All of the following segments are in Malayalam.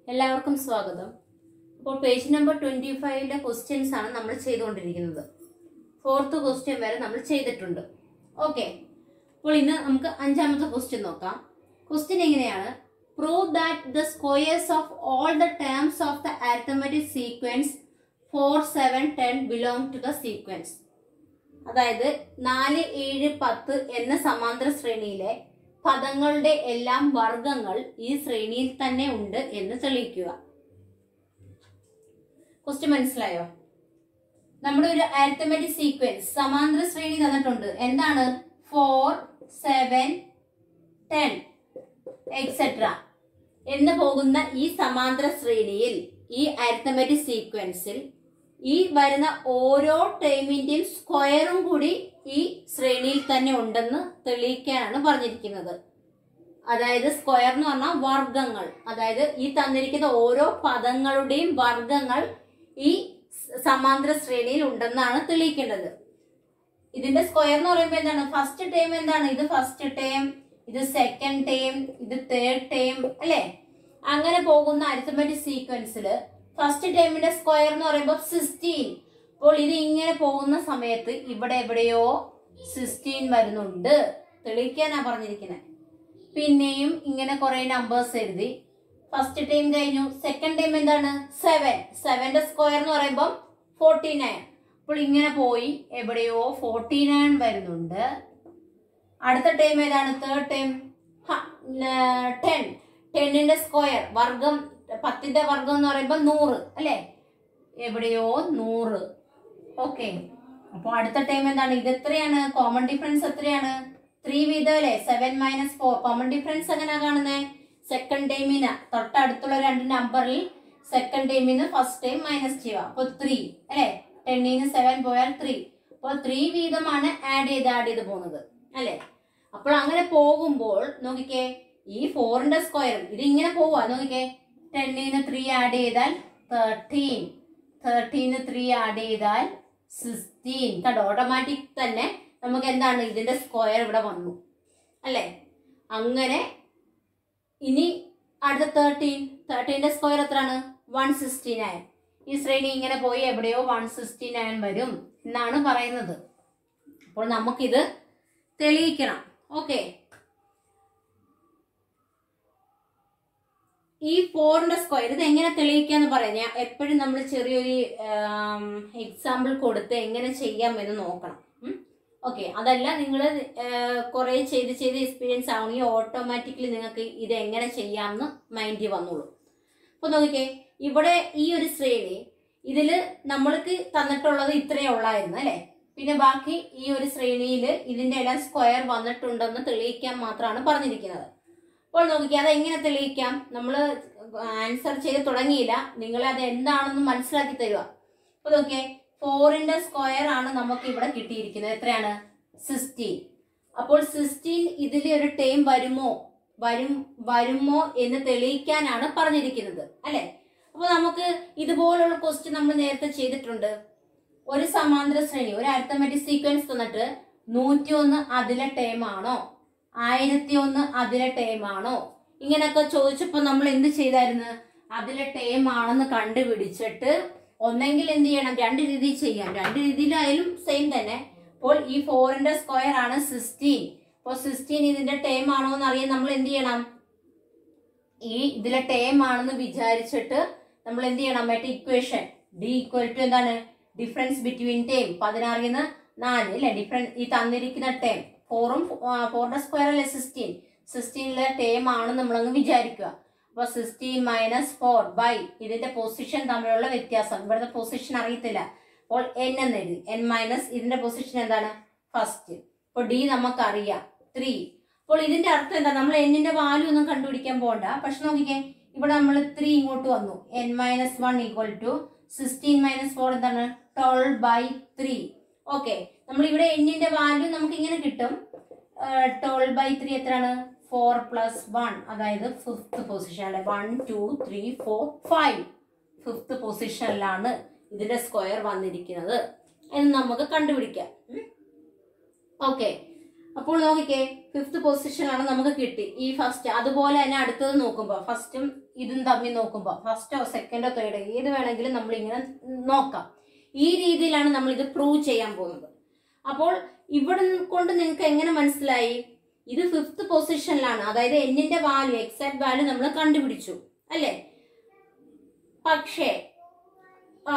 എല്ലാവർക്കും സ്വാഗതം അപ്പോൾ പേജ് നമ്പർ ട്വൻറ്റി ഫൈവിലെ ക്വസ്റ്റ്യൻസ് ആണ് നമ്മൾ ചെയ്തുകൊണ്ടിരിക്കുന്നത് ഫോർത്ത് ക്വസ്റ്റ്യൻ വരെ നമ്മൾ ചെയ്തിട്ടുണ്ട് ഓക്കെ അപ്പോൾ ഇന്ന് നമുക്ക് അഞ്ചാമത്തെ ക്വസ്റ്റ്യൻ നോക്കാം ക്വസ്റ്റ്യൻ എങ്ങനെയാണ് prove that the squares of all the terms of the arithmetic sequence four seven ten belong to the sequence അതായത് നാല് ഏഴ് പത്ത് എന്ന സമാന്തര ശ്രേണിയിലെ പദങ്ങളുടെ എല്ലാം വർഗങ്ങൾ ഈ ശ്രേണിയിൽ തന്നെ ഉണ്ട് എന്ന് തെളിയിക്കുക ക്വസ്റ്റ്യൻ മനസ്സിലായോ നമ്മുടെ ഒരു അരിത്തമെറ്റിക് സീക്വൻസ് സമാന്തര ശ്രേണി തന്നിട്ടുണ്ട് എന്താണ് ഫോർ സെവൻ ടെൻ എക്സെട്ര എന്ന് പോകുന്ന ഈ സമാന്തര ശ്രേണിയിൽ ഈ അരിത്തമെറ്റിക് സീക്വൻസിൽ ഈ വരുന്ന ഓരോ ടേമിന്റെയും സ്ക്വയറും കൂടി ഈ ശ്രേണിയിൽ തന്നെ ഉണ്ടെന്ന് തെളിയിക്കാനാണ് പറഞ്ഞിരിക്കുന്നത് അതായത് സ്ക്വയർ എന്ന് പറഞ്ഞാൽ വർഗങ്ങൾ അതായത് ഈ തന്നിരിക്കുന്ന ഓരോ പദങ്ങളുടെയും വർഗങ്ങൾ ഈ സ- സമാന്തര ശ്രേണിയിൽ ഉണ്ടെന്നാണ് തെളിയിക്കേണ്ടത് ഇതിന്റെ സ്ക്വയർ എന്ന് പറയുമ്പോൾ എന്താണ് ഫസ്റ്റ് ടേം എന്താണ് ഇത് ഫസ്റ്റ് ടേം ഇത് സെക്കൻഡ് ടേം ഇത് തേർഡ് ടേം അല്ലേ അങ്ങനെ പോകുന്ന അരിത്തമെറ്റിക് സീക്വൻസിൽ ഫസ്റ്റ് ടേമിന്റെ സ്ക്വയർ എന്ന് പറയുമ്പോൾ സിക്സ്റ്റീൻ അപ്പോൾ ഇത് ഇങ്ങനെ പോകുന്ന സമയത്ത് ഇവിടെ എവിടെയോ സിക്സ്റ്റീൻ വരുന്നുണ്ട് തെളിയിക്കാനാ പറഞ്ഞിരിക്കുന്നത് പിന്നെയും ഇങ്ങനെ കുറെ നമ്പേഴ്സ് എഴുതി ഫസ്റ്റ് ടൈം കഴിഞ്ഞു സെക്കൻഡ് ടൈം എന്താണ് സെവൻ സെവന്റെ സ്ക്വയർ എന്ന് പറയുമ്പോൾ ഫോർട്ടി നയൻ അപ്പോൾ ഇങ്ങനെ പോയി എവിടെയോ ഫോർട്ടി നയൻ വരുന്നുണ്ട് അടുത്ത ടൈം ഏതാണ് തേർഡ് ടൈം ടെൻ ടെന്നിന്റെ സ്ക്വയർ വർഗം പത്തിന്റെ വർഗം എന്ന് പറയുമ്പോൾ നൂറ് അല്ലേ എവിടെയോ നൂറ് ഓക്കെ അപ്പോൾ അടുത്ത ടൈം എന്താണ് ഇത് എത്രയാണ് കോമൺ ഡിഫറൻസ് എത്രയാണ് ത്രീ വീതം അല്ലേ seven minus four common difference എങ്ങനെയാ കാണുന്നത് സെക്കൻഡ് ടൈമിന് തൊട്ടടുത്തുള്ള രണ്ട് നമ്പറിൽ സെക്കൻഡ് ടൈമിന്ന് ഫസ്റ്റ് ടൈം മൈനസ് ചെയ്യുക അപ്പോൾ ത്രീ അല്ലേ ടെന്നിന്ന് സെവൻ പോയാൽ ത്രീ അപ്പോൾ ത്രീ വീതമാണ് ആഡ് ചെയ്ത് ആഡ് ചെയ്ത് പോകുന്നത് അല്ലേ അപ്പോൾ അങ്ങനെ പോകുമ്പോൾ നോക്കിക്കേ ഈ ഫോറിന്റെ സ്ക്വയർ ഇത് ഇങ്ങനെ പോവാ നോക്കിക്കേ ടെന്നിന്ന് ത്രീ ആഡ് ചെയ്താൽ തേർട്ടീൻ തേർട്ടീന് ത്രീ ആഡ് ചെയ്താൽ സിക്സ്റ്റീൻ കണ്ടോ ഓട്ടോമാറ്റിക് തന്നെ നമുക്ക് എന്താണ് ഇതിന്റെ സ്ക്വയർ ഇവിടെ വന്നു അല്ലേ അങ്ങനെ ഇനി അടുത്ത തേർട്ടീൻ തേർട്ടീൻ്റെ സ്ക്വയർ എത്രയാണ് വൺ സിക്സ്റ്റി നയൻ ഈ ശ്രേണി ഇങ്ങനെ പോയി എവിടെയോ വൺ സിക്സ്റ്റി നയൻ വരും എന്നാണ് പറയുന്നത് അപ്പോൾ നമുക്കിത് തെളിയിക്കണം ഓക്കെ ഈ ഫോറിന്റെ സ്ക്വയർ ഇത് എങ്ങനെ തെളിയിക്കാന്ന് പറയാം ഞാൻ എപ്പോഴും നമ്മൾ ചെറിയൊരു എക്സാമ്പിൾ കൊടുത്ത് എങ്ങനെ ചെയ്യാം എന്ന് നോക്കണം ഓക്കെ അതല്ല നിങ്ങൾ കുറേ ചെയ്ത് ചെയ്ത് എക്സ്പീരിയൻസ് ആവണമെങ്കിൽ ഓട്ടോമാറ്റിക്കലി നിങ്ങൾക്ക് ഇത് എങ്ങനെ ചെയ്യാമെന്ന് മൈൻഡിൽ വന്നോളൂ അപ്പോൾ നോക്കിക്കേ ഇവിടെ ഈ ഒരു ശ്രേണി ഇതിൽ നമ്മൾക്ക് തന്നിട്ടുള്ളത് ഇത്രയേ ഉള്ളായിരുന്നു അല്ലേ പിന്നെ ബാക്കി ഈ ഒരു ശ്രേണിയിൽ ഇതിന്റെ എല്ലാം സ്ക്വയർ വന്നിട്ടുണ്ടെന്ന് തെളിയിക്കാൻ മാത്രമാണ് പറഞ്ഞിരിക്കുന്നത് അപ്പോൾ നോക്കിക്കേ അത് എങ്ങനെ തെളിയിക്കാം നമ്മൾ ആൻസർ ചെയ്ത് തുടങ്ങിയില്ല നിങ്ങൾ അത് എന്താണെന്ന് മനസ്സിലാക്കി തരിക അപ്പോൾ നോക്കിയേ ഫോറിന്റെ സ്ക്വയർ ആണ് നമുക്ക് ഇവിടെ കിട്ടിയിരിക്കുന്നത് എത്രയാണ് സിക്സ്റ്റീൻ അപ്പോൾ സിക്സ്റ്റീൻ ഇതിൽ ഒരു ടൈം വരുമോ വരും വരുമോ എന്ന് തെളിയിക്കാനാണ് പറഞ്ഞിരിക്കുന്നത് അല്ലെ അപ്പോൾ നമുക്ക് ഇതുപോലുള്ള ക്വസ്റ്റ്യൻ നമ്മൾ നേരത്തെ ചെയ്തിട്ടുണ്ട് ഒരു സമാന്തര ശ്രേണി ഒരു അരിത്തമെറ്റിക് സീക്വൻസ് തന്നിട്ട് നൂറ്റി ഒന്ന് അതിലെ ടൈം ആണോ ആയിരത്തി ഒന്ന് അതിലെ ടൈം ആണോ ഇങ്ങനെയൊക്കെ ചോദിച്ചപ്പോൾ നമ്മൾ എന്ത് ചെയ്തായിരുന്നു അതിലെ ടൈം ആണെന്ന് കണ്ടുപിടിച്ചിട്ട് ഒന്നെങ്കിൽ എന്ത് ചെയ്യണം രണ്ട് രീതിയിൽ ചെയ്യാം രണ്ട് രീതിയിലായാലും സെയിം തന്നെ അപ്പോൾ ഈ ഫോറിന്റെ സ്ക്വയർ ആണ് സിക്സ്റ്റീൻ അപ്പോൾ സിക്സ്റ്റീൻ ഇതിന്റെ ടൈം ആണോ എന്ന് അറിയാൻ നമ്മൾ എന്ത് ചെയ്യണം ഈ ഇതിലെ ടൈം ആണെന്ന് വിചാരിച്ചിട്ട് നമ്മൾ എന്ത് ചെയ്യണം മറ്റേ ഇക്വേഷൻ ഡി ഈക്വൽ ടു എന്താണ് ഡിഫറൻസ് ബിറ്റ്വീൻ ടൈം പതിനാറിൽ നിന്ന് നാല് അല്ലെ ഡിഫറൻസ് ഈ തന്നിരിക്കുന്ന ടൈം ഫോറും ഫോറിന്റെ സ്ക്വയർ അല്ലേ സിക്സ്റ്റീൻ സിക്സ്റ്റീനിലെ ടൈം ആണെന്ന് നമ്മളങ്ങ് വിചാരിക്കുക അപ്പൊ സിക്സ്റ്റീൻ മൈനസ് ഫോർ ബൈ ഇതിന്റെ പൊസിഷൻ തമ്മിലുള്ള വ്യത്യാസം ഇവിടുത്തെ പൊസിഷൻ അറിയത്തില്ല അപ്പോൾ എൻ എന്ന് എഴുതി എൻ മൈനസ് ഇതിന്റെ പൊസിഷൻ എന്താണ് ഫസ്റ്റ് അപ്പോൾ ഡി നമുക്കറിയാം ത്രീ അപ്പോൾ ഇതിന്റെ അർത്ഥം എന്താ നമ്മൾ എന്നിന്റെ വാല്യൂ ഒന്നും കണ്ടുപിടിക്കാൻ പോകണ്ട പക്ഷെ നോക്കിക്കേ ഇവിടെ നമ്മൾ ത്രീ ഇങ്ങോട്ട് വന്നു N minus one equal to sixteen minus four എന്താണ് ട്വൽവ് ബൈ ത്രീ ഓക്കെ നമ്മൾ ഇവിടെ എന്നിന്റെ വാല്യൂ നമുക്ക് ഇങ്ങനെ കിട്ടും ട്വൽവ് ബൈ ത്രീ എത്രയാണ് ഫോർ പ്ലസ് വൺ അതായത് ഫിഫ്ത്ത് പൊസിഷൻ അല്ലെ one two three four five fifth പൊസിഷനിലാണ് ഇതിന്റെ സ്ക്വയർ വന്നിരിക്കുന്നത് എന്ന് നമുക്ക് കണ്ടുപിടിക്കാം ഓക്കെ അപ്പോൾ നോക്കിക്കേ ഫിഫ്ത്ത് പൊസിഷനിലാണ് നമുക്ക് കിട്ടി ഈ ഫസ്റ്റ് അതുപോലെ തന്നെ അടുത്തത് നോക്കുമ്പോൾ ഫസ്റ്റും ഇതും തമ്മിൽ നോക്കുമ്പോൾ ഫസ്റ്റോ സെക്കൻഡോ തേർഡോ ഏത് വേണമെങ്കിലും നമ്മൾ ഇങ്ങനെ നോക്കാം ഈ രീതിയിലാണ് നമ്മൾ ഇത് പ്രൂവ് ചെയ്യാൻ പോകുന്നത് അപ്പോൾ ഇവിടെ കൊണ്ട് നിങ്ങൾക്ക് എങ്ങനെ മനസ്സിലായി ഇത് ഫിഫ്ത്ത് പൊസിഷനിലാണ് അതായത് എന്നിന്റെ വാല്യൂ എക്സാക്ട് വാല്യൂ നമ്മൾ കണ്ടുപിടിച്ചു അല്ലേ പക്ഷേ ആ,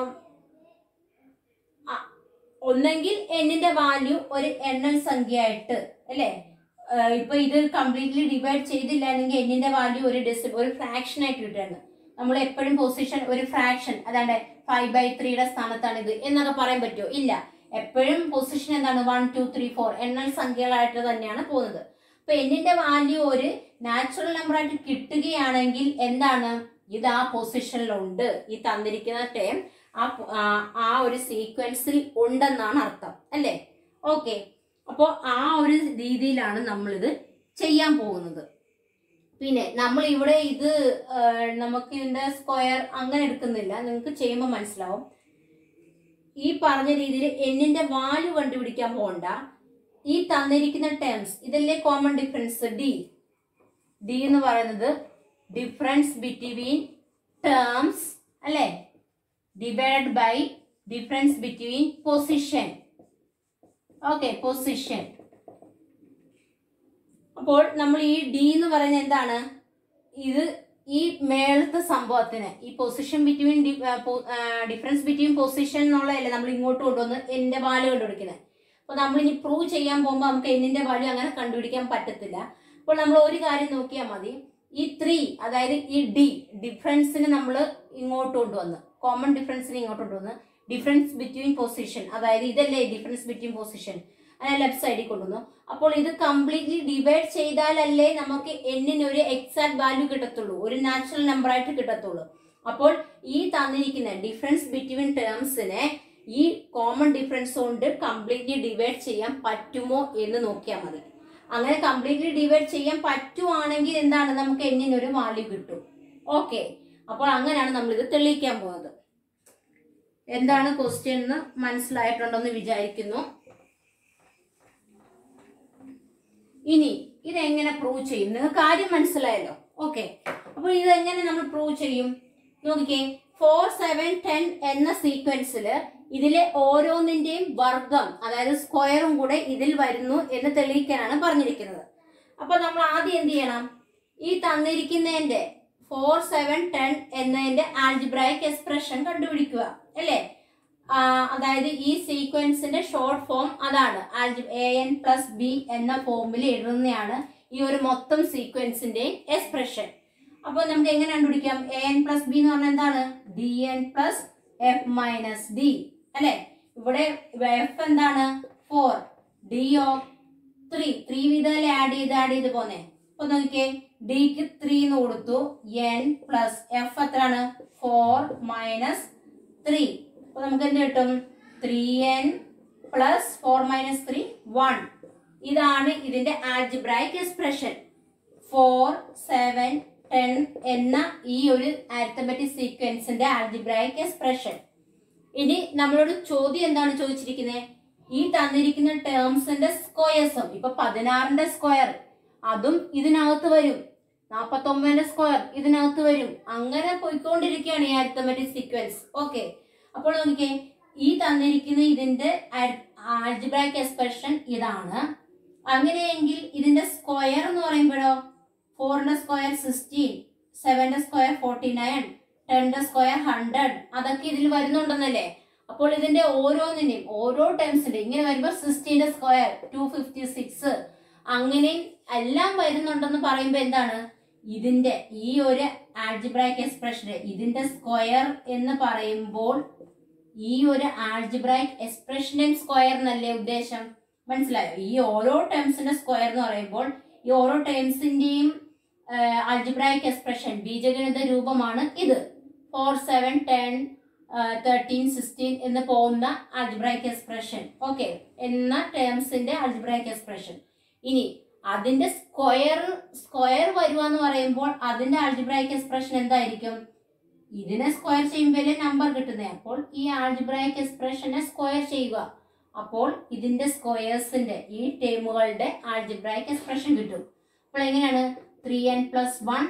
ആ, ഒന്നെങ്കിൽ എന്നിന്റെ വാല്യൂ ഒരു എണ്ണൽ സംഖ്യയായിട്ട് അല്ലേ ആ, ഇപ്പൊ ഇത് കംപ്ലീറ്റ്ലി ഡിവൈഡ് ചെയ്തില്ലായിരുന്നെങ്കിൽ എന്നിന്റെ വാല്യൂ ഒരു ഡെസി ഒരു ഫ്രാക്ഷൻ ആയിട്ട് കിട്ടുകയാണ് നമ്മൾ എപ്പോഴും പൊസിഷൻ ഒരു ഫ്രാക്ഷൻ അതാണ്ട് ഫൈവ് ബൈ ത്രീയുടെ സ്ഥാനത്താണ് ഇത് എന്നൊക്കെ പറയാൻ പറ്റുമോ ഇല്ല എപ്പോഴും പൊസിഷൻ എന്താണ് വൺ ടു ത്രീ ഫോർ എണ്ണൽ സംഖ്യകളായിട്ട് തന്നെയാണ് പോകുന്നത് അപ്പൊ എന്നിന്റെ വാല്യൂ ഒരു നാച്ചുറൽ നമ്പർ ആയിട്ട് കിട്ടുകയാണെങ്കിൽ എന്താണ് ഇത് ആ പൊസിഷനിലുണ്ട് ഈ തന്നിരിക്കുന്ന ടേം ആ പൊ- ആ- ആ ഒരു സീക്വൻസിൽ ഉണ്ടെന്നാണ് അർത്ഥം അല്ലേ ഓക്കെ അപ്പോൾ ആ ഒരു രീതിയിലാണ് നമ്മളിത് ചെയ്യാൻ പോകുന്നത് പിന്നെ നമ്മൾ ഇവിടെ ഇത് ആ, നമുക്ക് ഇതിന്റെ സ്ക്വയർ അങ്ങനെ എടുക്കുന്നില്ല നിങ്ങൾക്ക് ചെയ്യുമ്പോൾ മനസ്സിലാവും ഈ പറഞ്ഞ രീതിയിൽ എന്നിന്റെ വാല്യൂ കണ്ടുപിടിക്കാൻ പോകണ്ട ഈ തന്നിരിക്കുന്ന ടേംസ് ഇതല്ലേ കോമൺ ഡിഫറൻസ് ഡി ഡി എന്ന് പറയുന്നത് ഡിഫറൻസ് ബിറ്റ്വീൻ ടേംസ് അല്ലേ divide by difference between position okay position അപ്പോൾ നമ്മൾ ഈ ഡി എന്ന് പറയുന്നത് എന്താണ് ഇത് ഈ മേളത്തെ സംഭവത്തിന് ഈ position between difference between position എന്നുള്ളതല്ലേ നമ്മൾ ഇങ്ങോട്ട് കൊണ്ടുവന്ന് എന്റെ വാല്യൂ കണ്ടുപിടിക്കുന്നത് അപ്പോൾ നമ്മൾ ഇനി പ്രൂവ് ചെയ്യാൻ പോകുമ്പോൾ നമുക്ക് എന്നിന്റെ വാല്യൂ അങ്ങനെ കണ്ടുപിടിക്കാൻ പറ്റത്തില്ല അപ്പോൾ നമ്മൾ ഒരു കാര്യം നോക്കിയാൽ മതി ഈ ത്രീ അതായത് ഈ ഡി ഡിഫറൻസിന് നമ്മൾ ഇങ്ങോട്ട് കൊണ്ടുവന്ന് കോമൺ ഡിഫറൻസിന് ഇങ്ങോട്ട് കൊണ്ടുവന്ന് ഡിഫറൻസ് ബിറ്റ്വീൻ പൊസിഷൻ അതായത് ഇതല്ലേ ഡിഫറൻസ് ബിറ്റ്വീൻ പൊസിഷൻ അതിനെ ലെഫ്റ്റ് സൈഡിൽ കൊണ്ടുവന്നു അപ്പോൾ ഇത് കംപ്ലീറ്റ്ലി ഡിവൈഡ് ചെയ്താലല്ലേ നമുക്ക് എന്നിന് ഒരു എക്സാക്ട് വാല്യൂ കിട്ടത്തുള്ളൂ ഒരു നാച്ചുറൽ നമ്പർ ആയിട്ട് കിട്ടത്തുള്ളൂ അപ്പോൾ ഈ തന്നിരിക്കുന്ന ഡിഫറൻസ് ബിറ്റ്വീൻ ടേംസിനെ ഈ കോമൺ ഡിഫറൻസ് കൊണ്ട് കംപ്ലീറ്റ്ലി ഡിവൈഡ് ചെയ്യാൻ പറ്റുമോ എന്ന് നോക്കിയാൽ മതി അങ്ങനെ കംപ്ലീറ്റ്ലി ഡിവൈഡ് ചെയ്യാൻ പറ്റുവാണെങ്കിൽ എന്താണ് നമുക്ക് എന്നിനൊരു വാല്യൂ കിട്ടും ഓക്കെ അപ്പോൾ അങ്ങനെയാണ് നമ്മൾ ഇത് തെളിയിക്കാൻ പോകുന്നത് എന്താണ് ക്വസ്റ്റ്യൻ എന്ന് മനസ്സിലായിട്ടുണ്ടെന്ന് വിചാരിക്കുന്നു ഇനി ഇതെങ്ങനെ പ്രൂവ് ചെയ്യും നിങ്ങൾക്ക് കാര്യം മനസ്സിലായല്ലോ ഓക്കെ അപ്പോൾ ഇതെങ്ങനെ നമ്മൾ പ്രൂവ് ചെയ്യും നോക്കിക്കേ ഫോർ സെവൻ ടെൻ എന്ന സീക്വൻസിൽ ഇതിലെ ഓരോന്നിന്റെയും വർഗം അതായത് സ്ക്വയറും കൂടെ ഇതിൽ വരുന്നു എന്ന് തെളിയിക്കാനാണ് പറഞ്ഞിരിക്കുന്നത് അപ്പൊ നമ്മൾ ആദ്യം എന്ത് ചെയ്യണം ഈ തന്നിരിക്കുന്നതിന്റെ ഫോർ സെവൻ ടെൻ എന്നതിന്റെ ആൽജിബ്രായിക് എക്സ്പ്രഷൻ കണ്ടുപിടിക്കുക അല്ലേ ആ, അതായത് ഈ സീക്വൻസിന്റെ ഷോർട്ട് ഫോം അതാണ് എ എൻ പ്ലസ് ബി എന്ന ഫോമിൽ എഴുതുന്നതാണ് ഈ ഒരു മൊത്തം സീക്വൻസിന്റെ എക്സ്പ്രഷൻ അപ്പോൾ നമുക്ക് എങ്ങനെ കണ്ടുപിടിക്കാം എ എൻ പ്ലസ് ബി എന്ന് പറഞ്ഞാൽ എന്താണ് D N plus F minus D അല്ലെ ഇവിടെ എഫ് എന്താണ് four D of three three വീതമല്ലേ ആഡ് ചെയ്ത് ആഡ് ചെയ്ത് പോന്നെ അപ്പൊ നോക്കിയേ ഡിക്ക് ത്രീ എന്ന് കൊടുത്തു എൻ പ്ലസ് എഫ് എത്രയാണ് ഫോർ മൈനസ് ത്രീ അപ്പൊ നമുക്ക് എന്ത് കിട്ടും three N plus four minus three one ഇതാണ് ഇതിന്റെ algebraic expression four seven ten എന്ന ഈ ഒരു ആരിത്തമെറ്റിക് സീക്വൻസിന്റെ ആൽജിബ്രായിക് എക്സ്പ്രഷൻ ഇനി നമ്മളോട് ചോദ്യം എന്താണ് ചോദിച്ചിരിക്കുന്നത് ഈ തന്നിരിക്കുന്ന ടേംസിന്റെ സ്ക്വയേഴ്സും ഇപ്പൊ പതിനാറിന്റെ സ്ക്വയർ അതും ഇതിനകത്ത് വരും നാപ്പത്തൊമ്പതിന്റെ സ്ക്വയർ ഇതിനകത്ത് വരും അങ്ങനെ പോയിക്കൊണ്ടിരിക്കുകയാണ് ഈ ആരിത്തമെറ്റിക് സീക്വൻസ് ഓക്കെ അപ്പോൾ നോക്കിക്കേ ഈ തന്നിരിക്കുന്ന ഇതിന്റെ ആൽജിബ്രായിക് എക്സ്പ്രഷൻ ഇതാണ് അങ്ങനെയെങ്കിൽ ഇതിന്റെ സ്ക്വയർ എന്ന് പറയുമ്പോഴോ ഫോറിന്റെ സ്ക്വയർ സിക്സ്റ്റീൻ സെവന്റെ സ്ക്വയർ ഫോർട്ടി നയൻ ടെന്റെ സ്ക്വയർ ഹൺഡ്രഡ് അതൊക്കെ ഇതിൽ വരുന്നുണ്ടെന്നല്ലേ അപ്പോൾ ഇതിന്റെ ഓരോന്നിന്റെയും ഓരോ ടേംസിന്റെ ഇങ്ങനെ വരുമ്പോൾ സിക്സ്റ്റീന്റെ സ്ക്വയർ ടു ഫിഫ്റ്റി സിക്സ് അങ്ങനെ എല്ലാം വരുന്നുണ്ടെന്ന് പറയുമ്പോൾ എന്താണ് ഇതിന്റെ ഈ ഒരു ആൽജിബ്രായിക് എക്സ്പ്രഷന് ഇതിന്റെ സ്ക്വയർ എന്ന് പറയുമ്പോൾ ഈ ഒരു ആൽജിബ്രായിക് എക്സ്പ്രഷനും സ്ക്വയർ എന്നല്ലേ ഉദ്ദേശം മനസ്സിലായോ ഈ ഓരോ ടേംസിന്റെ സ്ക്വയർ എന്ന് പറയുമ്പോൾ ഈ ഓരോ ടേംസിന്റെയും ആൽജിബ്രായിക് എക്സ്പ്രഷൻ ബീജഗണിത രൂപമാണ് ഇത് four seven ten thirteen sixteen എന്ന് പോകുന്ന ആൽജിബ്രായിക് എക്സ്പ്രഷൻ ഓക്കെ എന്ന ടേംസിന്റെ ആൽജിബ്രായിക് എക്സ്പ്രഷൻ ഇനി അതിന്റെ സ്ക്വയർ സ്ക്വയർ വരുക എന്ന് പറയുമ്പോൾ അതിന്റെ ആൽജിബ്രായിക് എക്സ്പ്രഷൻ എന്തായിരിക്കും ഇതിനെ സ്ക്വയർ ചെയ്യുമ്പോഴേ നമ്പർ കിട്ടുന്നത് അപ്പോൾ ഈ ആൽജിബ്രായിക് എക്സ്പ്രഷനെ സ്ക്വയർ ചെയ്യുക അപ്പോൾ ഇതിന്റെ സ്ക്വയേഴ്സിന്റെ ഈ ടേമുകളുടെ ആൾജിബ്രായിക് എക്സ്പ്രഷൻ കിട്ടും അപ്പോൾ എങ്ങനെയാണ് three N plus one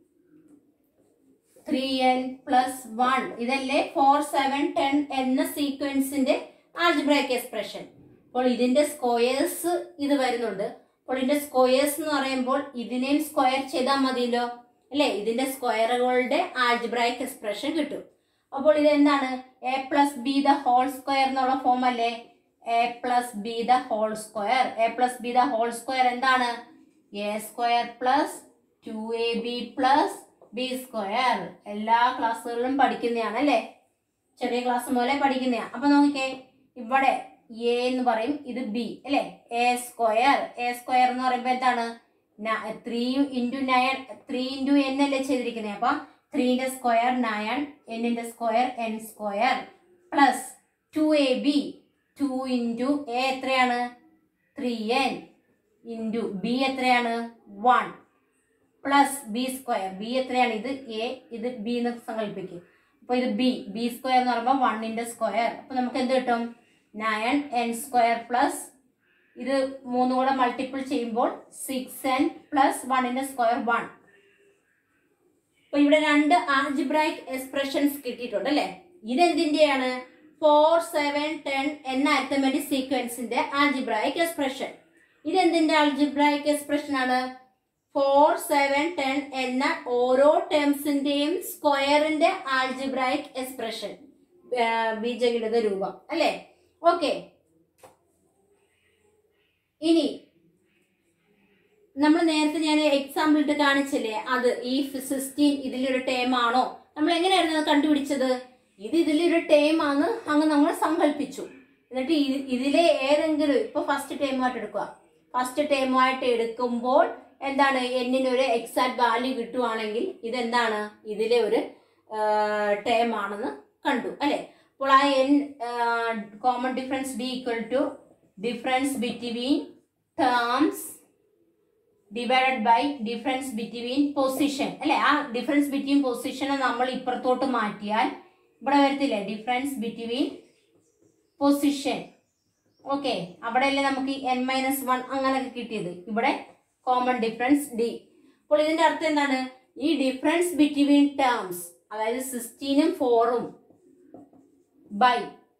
three N plus one ഇതല്ലേ ഫോർ സെവൻ ടെൻ എന്ന സീക്വൻസിന്റെ ആൾജിബ്രായിക് എക്സ്പ്രഷൻ അപ്പോൾ ഇതിന്റെ സ്ക്വയേഴ്സ് ഇത് വരുന്നുണ്ട് അപ്പോൾ ഇതിന്റെ സ്ക്വയേഴ്സ് എന്ന് പറയുമ്പോൾ ഇതിനെയും സ്ക്വയർ ചെയ്താൽ മതിയല്ലോ അല്ലേ ഇതിന്റെ സ്ക്വയറുകളുടെ ആൾജിബ്രായിക് എക്സ്പ്രഷൻ കിട്ടും അപ്പോൾ ഇത് എന്താണ് A plus B the whole square എന്നുള്ള ഫോം അല്ലേ A plus B the whole square A plus B the whole square എന്താണ് A square plus two A B plus B square എല്ലാ ക്ലാസ്സുകളിലും പഠിക്കുന്നതാണ് അല്ലേ ചെറിയ ക്ലാസ് മുതലേ പഠിക്കുന്നതാണ് അപ്പൊ നോക്കിക്കേ ഇവിടെ എ എന്ന് പറയും ഇത് ബി അല്ലേ എ സ്ക്വയർ എ സ്ക്വയർ എന്ന് പറയുമ്പോൾ എന്താണ് three into nine three into N അല്ലേ ചെയ്തിരിക്കുന്നത് അപ്പൊ ത്രീന്റെ സ്ക്വയർ നയൻ എന്നിന്റെ square N square plus two A B two into A എത്രയാണ് ത്രീ എൻ ഇൻറ്റു ബി എത്രയാണ് one plus B square B എത്രയാണ് ഇത് എ ഇത് ബി എന്ന് സങ്കല്പിക്കും അപ്പൊ ഇത് ബി ബി സ്ക്വയർ എന്ന് പറയുമ്പോൾ വണ്ണിന്റെ സ്ക്വയർ അപ്പൊ നമുക്ക് എന്ത് കിട്ടും നയൻ എൻ സ്ക്വയർ പ്ലസ് ഇത് മൂന്നും കൂടെ മൾട്ടിപ്പിൾ ചെയ്യുമ്പോൾ സിക്സ് എൻ പ്ലസ് വണ്ണിന്റെ സ്ക്വയർ വൺ അപ്പൊ ഇവിടെ രണ്ട് ആൾജിബ്രായിക് എക്സ്പ്രഷൻസ് കിട്ടിയിട്ടുണ്ട് അല്ലെ ഇതെന്തിന്റെയാണ് ഫോർ സെവൻ ടെൻ എന്ന അരിത്തമെറ്റിക് സീക്വൻസിന്റെ ആൾജിബ്രായിക് എക്സ്പ്രഷൻ ഇതെന്തിന്റെ ആൾജിബ്രായിക് എക്സ്പ്രഷൻ ആണ് ഫോർ സെവൻ ടെൻ എന്ന ഓരോ ടേംസിന്റെയും സ്ക്വയറിന്റെ ആൾജിബ്രായിക് എക്സ്പ്രഷൻ ബീജഗണിത രൂപം അല്ലേ ഓക്കെ ഇനി നമ്മൾ നേരത്തെ ഞാൻ എക്സാമ്പിൾ ഇട്ട് കാണിച്ചില്ലേ അത് ഈ സിക്സ്റ്റീൻ ഇതിലൊരു ടേം ആണോ നമ്മൾ എങ്ങനെയായിരുന്നു അത് കണ്ടുപിടിച്ചത് ഇത് ഇതിലൊരു ടേം ആണ് അങ്ങ് നമ്മൾ സങ്കല്പിച്ചു എന്നിട്ട് ഇ- ഇതിലെ ഏതെങ്കിലും ഇപ്പൊ ഫസ്റ്റ് ടേമായിട്ട് എടുക്കുക ഫസ്റ്റ് ടേമായിട്ട് എടുക്കുമ്പോൾ എന്താണ് എന്നിന് ഒരു എക്സാക്ട് വാല്യൂ കിട്ടുവാണെങ്കിൽ ഇതെന്താണ് ഇതിലെ ഒരു ടേം ആണെന്ന് കണ്ടു അല്ലെ അപ്പോൾ ആ N common difference D equal to difference between terms divided by difference between position അല്ലെ ആ ഡിഫറൻസ് ബിറ്റ്വീൻ പൊസിഷനെ നമ്മൾ ഇപ്പുറത്തോട്ട് മാറ്റിയാൽ ഇവിടെ വരത്തില്ലേ ഡിഫറൻസ് ബിറ്റ്വീൻ പൊസിഷൻ ഓക്കെ അവിടെയല്ലേ നമുക്ക് എൻ മൈനസ് വൺ അങ്ങനെയൊക്കെ കിട്ടിയത് ഇവിടെ കോമൺ ഡിഫറൻസ് ഡി അപ്പോൾ ഇതിന്റെ അർത്ഥം എന്താണ് ഈ ഡിഫറൻസ് ബിറ്റ്വീൻ ടേംസ് അതായത് സിക്സ്റ്റീനും ഫോറും ബൈ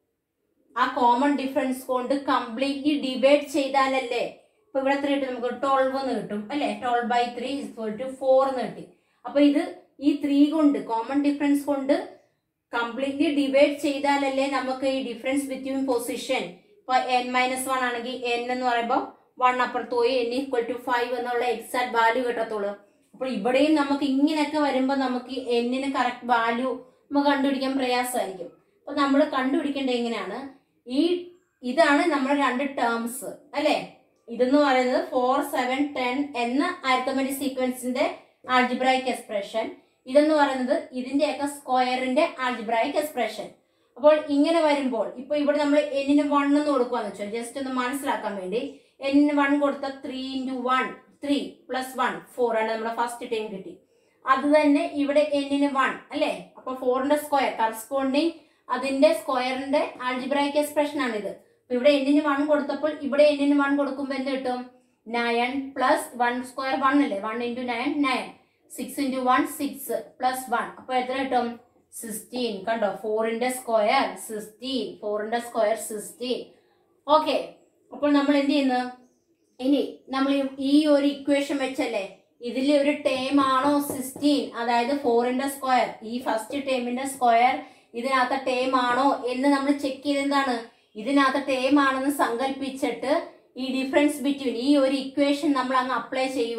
ആ കോമൺ ഡിഫറൻസ് കൊണ്ട് കംപ്ലീറ്റ്ലി ഡിവൈഡ് ചെയ്താലല്ലേ ഇപ്പൊ ഇവിടെ എത്ര കിട്ടും നമുക്ക് ട്വൽവ് എന്ന് കിട്ടും അല്ലെ twelve by three equal to four എന്ന് കിട്ടി അപ്പൊ ഇത് ഈ ത്രീ കൊണ്ട് കോമൺ ഡിഫറൻസ് കൊണ്ട് കംപ്ലീറ്റ്ലി ഡിവൈഡ് ചെയ്താലല്ലേ നമുക്ക് ഈ ഡിഫറൻസ് ബിറ്റ്വീൻ പൊസിഷൻ ഇപ്പൊ എൻ മൈനസ് വൺ ആണെങ്കിൽ എൻ എന്ന് പറയുമ്പോൾ വൺ അപ്പുറത്ത് പോയി എൻ ഈക്വൽ ടു ഫൈവ് എന്നുള്ള എക്സാക്ട് വാല്യൂ കിട്ടത്തുള്ളൂ അപ്പോൾ ഇവിടെയും നമുക്ക് ഇങ്ങനെയൊക്കെ വരുമ്പോൾ നമുക്ക് എന്നിന് കറക്റ്റ് വാല്യൂ നമുക്ക് കണ്ടുപിടിക്കാൻ പ്രയാസമായിരിക്കും അപ്പൊ നമ്മൾ കണ്ടുപിടിക്കേണ്ടത് എങ്ങനെയാണ് ഈ ഇതാണ് നമ്മുടെ രണ്ട് ടേംസ് അല്ലെ ഇതെന്ന് പറയുന്നത് ഫോർ സെവൻ ടെൻ എന്ന അരിത്തമെറ്റിക് സീക്വൻസിന്റെ ആൾജിബ്രായിക് എക്സ്പ്രഷൻ ഇതെന്ന് പറയുന്നത് ഇതിന്റെയൊക്കെ സ്ക്വയറിന്റെ ആൾജിബ്രായിക് എക്സ്പ്രഷൻ അപ്പോൾ ഇങ്ങനെ വരുമ്പോൾ ഇപ്പൊ ഇവിടെ നമ്മൾ എന്നിന് വൺ എന്ന് കൊടുക്കുവാന്ന് വെച്ചാൽ ജസ്റ്റ് ഒന്ന് മനസ്സിലാക്കാൻ വേണ്ടി എന്നിന് വൺ കൊടുത്ത three into one three plus one four ആണ് നമ്മുടെ ഫസ്റ്റ് ടൈം കിട്ടി അത് തന്നെ ഇവിടെ എന്നിന് വൺ അല്ലേ അപ്പൊ ഫോറിന്റെ സ്ക്വയർ കറസ്പോണ്ടിങ് അതിന്റെ സ്ക്വയറിന്റെ ആൾജിബ്രായിക് എക്സ്പ്രഷൻ ആണ് ഇത് അപ്പൊ ഇവിടെ എന്നിന് വൺ കൊടുത്തപ്പോൾ ഇവിടെ എന്നിന് വൺ കൊടുക്കുമ്പോൾ എന്ത് കിട്ടും nine plus one square one അല്ലേ one into nine nine six into one six plus one അപ്പൊ എത്ര കിട്ടും സിക്സ്റ്റീൻ കണ്ടോ ഫോറിന്റെ സ്ക്വയർ സിക്സ്റ്റീൻ ഫോറിന്റെ സ്ക്വയർ സിക്സ്റ്റീൻ ഓക്കെ അപ്പോൾ നമ്മൾ എന്ത് ചെയ്യുന്നു ഇനി നമ്മൾ ഈ ഒരു ഇക്വേഷൻ വെച്ചല്ലേ ഇതിലെ ഒരു ടേം ആണോ സിക്സ്റ്റീൻ അതായത് ഫോറിന്റെ സ്ക്വയർ ഈ ഫസ്റ്റ് ടേമിന്റെ സ്ക്വയർ ഇതിനകത്ത് ടേം ആണോ എന്ന് നമ്മൾ ചെക്ക് ചെയ്ത് എന്താണ് ഇതിനകത്ത് ടേം ആണെന്ന് സങ്കല്പിച്ചിട്ട് ഈ ഡിഫറൻസ് ബിറ്റ്വീൻ ഈ ഒരു ഇക്വേഷൻ നമ്മൾ അങ്ങ് അപ്ലൈ ചെയ്യുക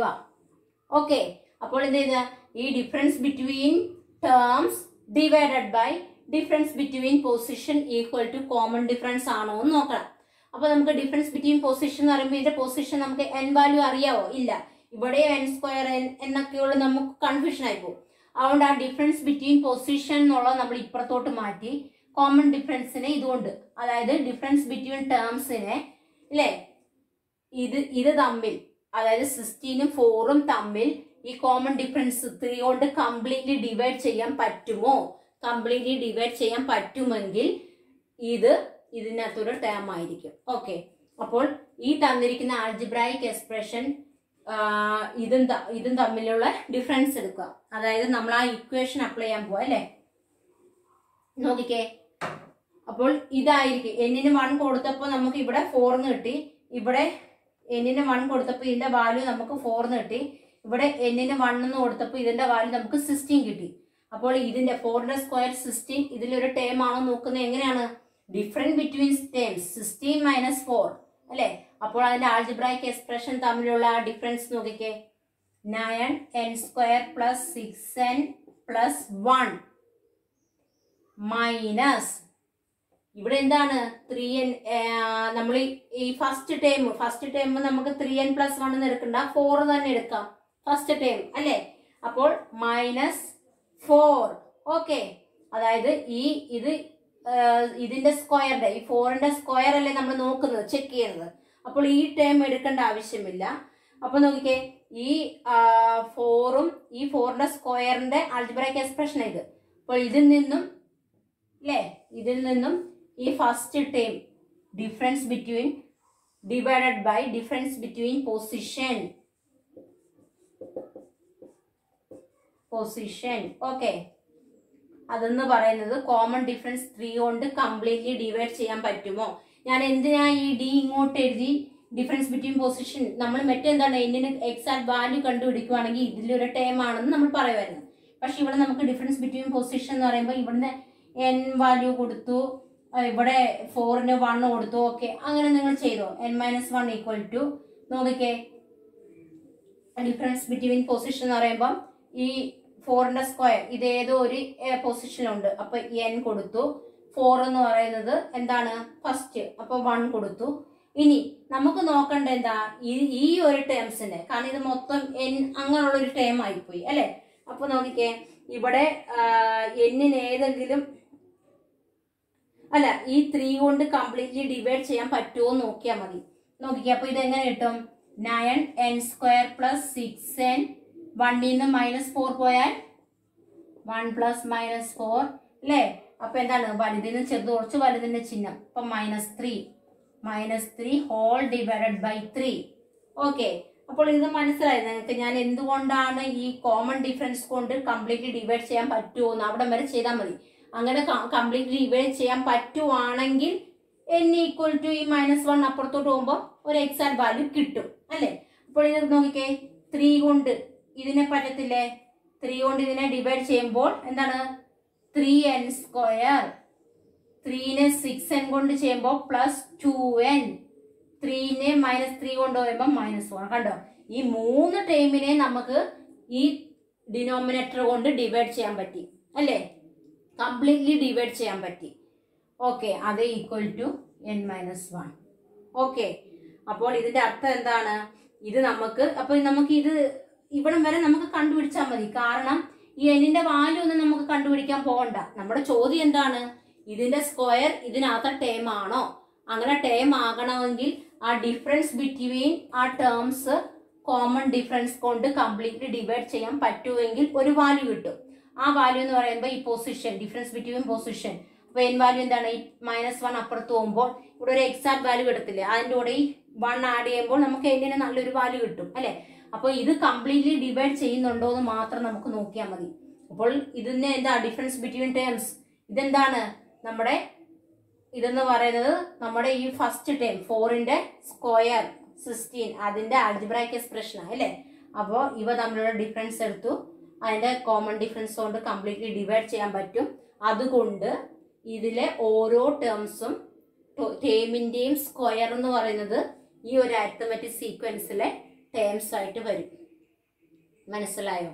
ഓക്കെ അപ്പോൾ എന്ത് ചെയ്യുക ഈ difference between terms divided by difference between position equal to common difference ആണോ എന്ന് നോക്കണം അപ്പൊ നമുക്ക് ഡിഫറൻസ് ബിറ്റ്വീൻ പൊസിഷൻ എന്ന് പറയുമ്പോൾ ഇതിന്റെ പൊസിഷൻ നമുക്ക് എൻ വാല്യൂ അറിയാവോ ഇല്ല ഇവിടെ എൻ സ്ക്വയർ എൻ എന്നൊക്കെയുള്ള നമുക്ക് കൺഫ്യൂഷൻ ആയി പോകും അതുകൊണ്ട് ആ ഡിഫറൻസ് ബിറ്റ്വീൻ പൊസിഷൻ എന്നുള്ളത് നമ്മൾ ഇപ്പുറത്തോട്ട് മാറ്റി കോമൺ ഡിഫറൻസിനെ ഇതുകൊണ്ട് അതായത് ഡിഫറൻസ് ബിറ്റ്വീൻ ടേംസിനെ അല്ലേ ഇത് ഇത് തമ്മിൽ അതായത് സിക്സ്റ്റീനും ഫോറും തമ്മിൽ ഈ കോമൺ ഡിഫറൻസ് ത്രീ കൊണ്ട് കംപ്ലീറ്റ്ലി ഡിവൈഡ് ചെയ്യാൻ പറ്റുമോ കംപ്ലീറ്റ്ലി ഡിവൈഡ് ചെയ്യാൻ പറ്റുമെങ്കിൽ ഇത് ഇതിനകത്തൊരു ടേം ആയിരിക്കും ഓക്കെ അപ്പോൾ ഈ തന്നിരിക്കുന്ന ആൾജിബ്രായിക് എക്സ്പ്രഷൻ ഇതും ത- ഇതും തമ്മിലുള്ള ഡിഫറൻസ് എടുക്കുക അതായത് നമ്മൾ ആ ഇക്വേഷൻ അപ്ലൈ ചെയ്യാൻ പോവാ അല്ലേ നോക്കിക്കേ അപ്പോൾ ഇതായിരിക്കും എന്നിന് വൺ കൊടുത്തപ്പോൾ നമുക്ക് ഇവിടെ ഫോർന്ന് കിട്ടി ഇവിടെ എന്നിന് വൺ കൊടുത്തപ്പോൾ ഇതിന്റെ വാല്യൂ നമുക്ക് ഫോർന്ന് കിട്ടി ഇവിടെ എന്നിന് വൺ എന്ന് കൊടുത്തപ്പോൾ ഇതിന്റെ വാല്യൂ നമുക്ക് സിക്സ്റ്റീൻ കിട്ടി അപ്പോൾ ഇതിന്റെ ഫോറിന്റെ സ്ക്വയർ സിക്സ്റ്റീൻ ഇതിലൊരു ടേം ആണോ നോക്കുന്നത് എങ്ങനെയാണ് different between terms sixteen minus four അല്ലേ അപ്പോൾ അതിന്റെ ആൾജിബ്രായിക് എക്സ്പ്രഷൻ തമ്മിലുള്ള ആ ഡിഫറൻസ് നോക്കിക്കേ nine N square plus six N plus one minus ഇവിടെ എന്താണ് ത്രീ എൻ നമ്മൾ ഈ ഫസ്റ്റ് ടൈം ഫസ്റ്റ് ടൈം നമുക്ക് ത്രീ എൻ പ്ലസ് വൺ എന്ന് എടുക്കണ്ട ഫോർ തന്നെ എടുക്കാം ഫസ്റ്റ് ടൈം അല്ലേ അപ്പോൾ മൈനസ് ഫോർ ഓക്കെ അതായത് ഈ ഇത് ആ, ഇതിന്റെ സ്ക്വയറിന്റെ ഈ ഫോറിന്റെ സ്ക്വയർ അല്ലേ നമ്മൾ നോക്കുന്നത് ചെക്ക് ചെയ്യുന്നത് അപ്പോൾ ഈ ടേം എടുക്കേണ്ട ആവശ്യമില്ല അപ്പൊ നോക്കിക്കേ ഈ ഫോറും ഈ ഫോറിന്റെ സ്ക്വയറിന്റെ ആൾജിബ്രായിക് എക്സ്പ്രഷൻ ഇത് അപ്പോൾ ഇതിൽ നിന്നും അല്ലേ ഇതിൽ നിന്നും ഈ first term difference between divided by difference between position position okay അതെന്ന് പറയുന്നത് കോമൺ ഡിഫറൻസ് ത്രീ കൊണ്ട് കംപ്ലീറ്റ്ലി ഡിവൈഡ് ചെയ്യാൻ പറ്റുമോ ഞാൻ എന്തിനാ ഈ ഡി ഇങ്ങോട്ട് എഴുതി ഡിഫറൻസ് ബിറ്റ്വീൻ പൊസിഷൻ നമ്മൾ മറ്റെന്താണ് എന്നിന് എക്സാക്ട് വാല്യൂ കണ്ടുപിടിക്കുവാണെങ്കിൽ ഇതിലൊരു ടേം ആണെന്ന് നമ്മൾ പറയുമായിരുന്നു പക്ഷെ ഇവിടെ നമുക്ക് ഡിഫറൻസ് ബിറ്റ്വീൻ പൊസിഷൻ എന്ന് പറയുമ്പോൾ ഇവിടുന്ന് എൻ വാല്യൂ കൊടുത്തു ആ, ഇവിടെ ഫോറിന് വൺ കൊടുത്തു ഓക്കെ അങ്ങനെ നിങ്ങൾ ചെയ്തോ N minus one equal to നോക്കിക്കേ ഡിഫറൻസ് ബിറ്റ്വീൻ പൊസിഷൻ എന്ന് പറയുമ്പോൾ ഈ ഫോറിന്റെ സ്ക്വയർ ഇത് ഏതോ ഒരു പൊസിഷനുണ്ട് അപ്പൊ എൻ കൊടുത്തു ഫോർ എന്ന് പറയുന്നത് എന്താണ് ഫസ്റ്റ് അപ്പൊ വൺ കൊടുത്തു ഇനി നമുക്ക് നോക്കേണ്ട എന്താ ഈ ഈ ഒരു ടേംസിന്റെ കാരണം ഇത് മൊത്തം എൻ അങ്ങനെയുള്ള ഒരു ടേം ആയിപ്പോയി അല്ലെ അപ്പൊ നോക്കിക്കേ ഇവിടെ എന്നിന് ഏതെങ്കിലും അല്ല ഈ ത്രീ കൊണ്ട് കംപ്ലീറ്റ്ലി ഡിവൈഡ് ചെയ്യാൻ പറ്റുമോ എന്ന് നോക്കിയാൽ മതി നോക്കിക്കേ അപ്പൊ ഇത് എങ്ങനെ കിട്ടും nine N square plus six N വണ്ണിൽ നിന്ന് മൈനസ് ഫോർ പോയാൽ വൺ പ്ലസ് മൈനസ് ഫോർ അല്ലേ അപ്പൊ എന്താണ് വലുതിന് ചെറുത് കുറച്ച് വലുതിന്റെ ചിഹ്നം അപ്പൊ minus three minus three whole divided by three okay അപ്പോൾ ഇത് മനസ്സിലായി നിങ്ങൾക്ക് ഞാൻ എന്തുകൊണ്ടാണ് ഈ കോമൺ ഡിഫറൻസ് കൊണ്ട് കംപ്ലീറ്റ്ലി ഡിവൈഡ് ചെയ്യാൻ പറ്റുമോ എന്ന് അവിടെ വരെ ചെയ്താൽ മതി അങ്ങനെ കംപ്ലീറ്റ്ലി ഡിവൈഡ് ചെയ്യാൻ പറ്റുവാണെങ്കിൽ എൻ ഈക്വൽ ടു ഈ മൈനസ് വൺ അപ്പുറത്തോട്ട് പോകുമ്പോൾ ഒരു എക്സാക്ട് വാല്യൂ കിട്ടും അല്ലേ അപ്പോൾ ഇത് നോക്കിക്കേ ത്രീ കൊണ്ട് ഇതിനെ പറ്റത്തില്ലേ ത്രീ കൊണ്ട് ഇതിനെ ഡിവൈഡ് ചെയ്യുമ്പോൾ എന്താണ് ത്രീ എൻ സ്ക്വയർ ത്രീനെ സിക്സ് എൻ കൊണ്ട് ചെയ്യുമ്പോൾ പ്ലസ് ടു എൻ ത്രീനെ മൈനസ് ത്രീ കൊണ്ട് പറയുമ്പോൾ മൈനസ് വൺ കണ്ടോ ഈ മൂന്ന് ടൈമിനെ നമുക്ക് ഈ ഡിനോമിനേറ്റർ കൊണ്ട് ഡിവൈഡ് ചെയ്യാൻ പറ്റി അല്ലേ കംപ്ലീറ്റ്ലി ഡിവൈഡ് ചെയ്യാൻ പറ്റി ഓക്കെ അത് equal to N minus one okay അപ്പോൾ ഇതിന്റെ അർത്ഥം എന്താണ് ഇത് നമുക്ക് അപ്പൊ നമുക്ക് ഇത് ഇവിടം വരെ നമുക്ക് കണ്ടുപിടിച്ചാൽ മതി കാരണം ഈ എന്നിന്റെ വാല്യൂ ഒന്നും നമുക്ക് കണ്ടുപിടിക്കാൻ പോകണ്ട നമ്മുടെ ചോദ്യം എന്താണ് ഇതിന്റെ സ്ക്വയർ ഇതിനകത്തെ ടേം ആണോ അങ്ങനെ ടേം ആകണമെങ്കിൽ ആ ഡിഫറൻസ് ബിറ്റ്വീൻ ആ ടേംസ് കോമൺ ഡിഫറൻസ് കൊണ്ട് കംപ്ലീറ്റ്ലി ഡിവൈഡ് ചെയ്യാൻ പറ്റുമെങ്കിൽ ഒരു വാല്യൂ കിട്ടും ആ വാല്യൂ എന്ന് പറയുമ്പോൾ ഈ പൊസിഷൻ ഡിഫറൻസ് ബിറ്റ്വീൻ പൊസിഷൻ അപ്പൊ എൻ വാല്യൂ എന്താണ് ഈ മൈനസ് വൺ അപ്പുറത്ത് പോകുമ്പോൾ ഇവിടെ ഒരു എക്സാക്ട് വാല്യൂ കിടത്തില്ലേ അതിന്റെ കൂടെ ഈ വൺ ആഡ് ചെയ്യുമ്പോൾ നമുക്ക് എന്നിന് നല്ലൊരു വാല്യൂ കിട്ടും അല്ലെ അപ്പോൾ ഇത് കംപ്ലീറ്റ്ലി ഡിവൈഡ് ചെയ്യുന്നുണ്ടോ എന്ന് മാത്രം നമുക്ക് നോക്കിയാൽ മതി അപ്പോൾ ഇതിന് എന്താ ഡിഫറൻസ് ബിറ്റ്വീൻ ടേംസ് ഇതെന്താണ് നമ്മുടെ ഇതെന്ന് പറയുന്നത് നമ്മുടെ ഈ ഫസ്റ്റ് ടേം ഫോറിന്റെ സ്ക്വയർ സിക്സ്റ്റീൻ അതിന്റെ ആൽജിബ്രായിക് എക്സ്പ്രഷൻ അല്ലേ അപ്പോൾ ഇവ തമ്മിലുള്ള ഡിഫറൻസ് എടുത്തു അതിന്റെ കോമൺ ഡിഫറൻസ് കൊണ്ട് കംപ്ലീറ്റ്ലി ഡിവൈഡ് ചെയ്യാൻ പറ്റും അതുകൊണ്ട് ഇതിലെ ഓരോ ടേംസും ടേമിന്റെയും സ്ക്വയർ എന്ന് പറയുന്നത് ഈ ഒരു അരിത്തമെറ്റിക് സീക്വൻസിലെ ടേംസ് ആയിട്ട് വരും മനസ്സിലായോ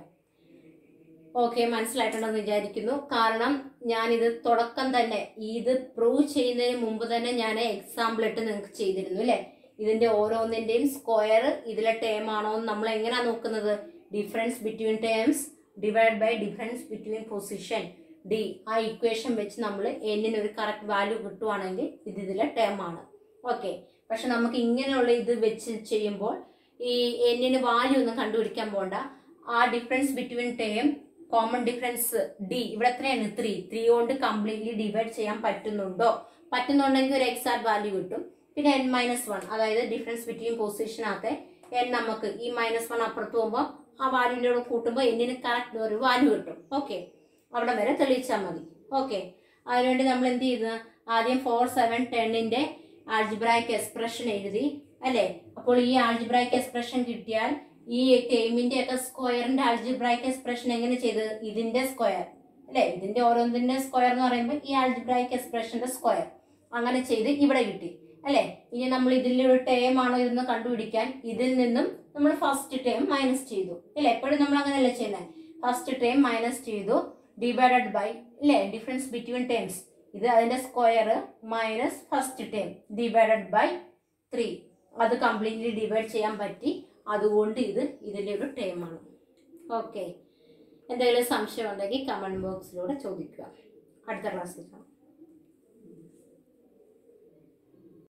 ഓക്കെ മനസ്സിലായിട്ടുണ്ടെന്ന് വിചാരിക്കുന്നു കാരണം ഞാനിത് തുടക്കം തന്നെ ഇത് പ്രൂവ് ചെയ്യുന്നതിന് മുമ്പ് തന്നെ ഞാൻ എക്സാമ്പിൾ ഇട്ട് നിങ്ങൾക്ക് ചെയ്തിരുന്നു അല്ലേ ഇതിന്റെ ഓരോന്നിന്റെയും സ്ക്വയർ ഇതിലെ ടേം ആണോ എന്ന് നമ്മൾ എങ്ങനെയാ നോക്കുന്നത് difference between terms divide by difference between position D ആ ഇക്വേഷൻ വെച്ച് നമ്മൾ എന്നിന് ഒരു കറക്റ്റ് വാല്യൂ കിട്ടുവാണെങ്കിൽ ഇത് ഇതിലെ ടേം ആണ് ഓക്കെ പക്ഷെ നമുക്ക് ഇങ്ങനെയുള്ള ഇത് വെച്ച് ചെയ്യുമ്പോൾ ഈ എന്നിന് വാല്യൂ ഒന്നും കണ്ടുപിടിക്കാൻ പോണ്ട ആ difference between term common difference D ഇവിടെ എത്രയാണ് ത്രീ ത്രീ കൊണ്ട് കംപ്ലീറ്റ്ലി ഡിവൈഡ് ചെയ്യാൻ പറ്റുന്നുണ്ടോ പറ്റുന്നുണ്ടെങ്കിൽ ഒരു എക്സാക്ട് വാല്യൂ കിട്ടും പിന്നെ എൻ മൈനസ് വൺ അതായത് ഡിഫറൻസ് ബിറ്റ്വീൻ പൊസിഷനകത്തെ എൻ നമുക്ക് ഈ മൈനസ് വൺ അപ്പുറത്ത് പോകുമ്പോൾ ആ വാല്യൂൻ്റെ കൂടെ കൂട്ടുമ്പോൾ എന്നിന് കറക്റ്റ് ഒരു വാല്യൂ കിട്ടും ഓക്കെ അവിടെ വരെ തെളിയിച്ചാൽ മതി ഓക്കെ അതിനുവേണ്ടി നമ്മൾ എന്ത് ചെയ്തു ആദ്യം ഫോർ സെവൻ ടെന്നിന്റെ ആൾജിബ്രായിക് എക്സ്പ്രഷൻ എഴുതി അല്ലേ അപ്പോൾ ഈ ആൾജിബ്രായിക് എക്സ്പ്രഷൻ കിട്ടിയാൽ ഈ ടേമിന്റെ ഒക്കെ സ്ക്വയറിന്റെ ആൾജിബ്രായിക് എക്സ്പ്രഷൻ എങ്ങനെ ചെയ്ത് ഇതിന്റെ സ്ക്വയർ അല്ലേ ഇതിന്റെ ഓരോന്നിന്റെ സ്ക്വയർ എന്ന് പറയുമ്പോൾ ഈ ആൾജിബ്രായിക് എക്സ്പ്രഷന്റെ സ്ക്വയർ അങ്ങനെ ചെയ്ത് ഇവിടെ കിട്ടി അല്ലേ ഇനി നമ്മൾ ഇതിലൊരു ടേം ആണോ ഇതെന്ന് കണ്ടുപിടിക്കാൻ ഇതിൽ നിന്നും നമ്മൾ ഫസ്റ്റ് ടേം മൈനസ് ചെയ്തു അല്ലേ എപ്പോഴും നമ്മൾ അങ്ങനെയല്ലേ ചെയ്യുന്നത് ഫസ്റ്റ് ടേം മൈനസ് ചെയ്തു ഡിവൈഡഡ് ബൈ അല്ലേ ഡിഫറൻസ് ബിറ്റ്വീൻ ടേംസ് ഇത് അതിന്റെ square minus first term divided by three അത് കംപ്ലീറ്റ്ലി ഡിവൈഡ് ചെയ്യാൻ പറ്റി അതുകൊണ്ട് ഇത് ഇതിൻ്റെ ഒരു ടേമാണ് ഓക്കെ എന്തെങ്കിലും സംശയം ഉണ്ടെങ്കിൽ കമൻറ്റ് ബോക്സിലൂടെ ചോദിക്കുക അടുത്ത ക്ലാസ്സിൽ കാണാം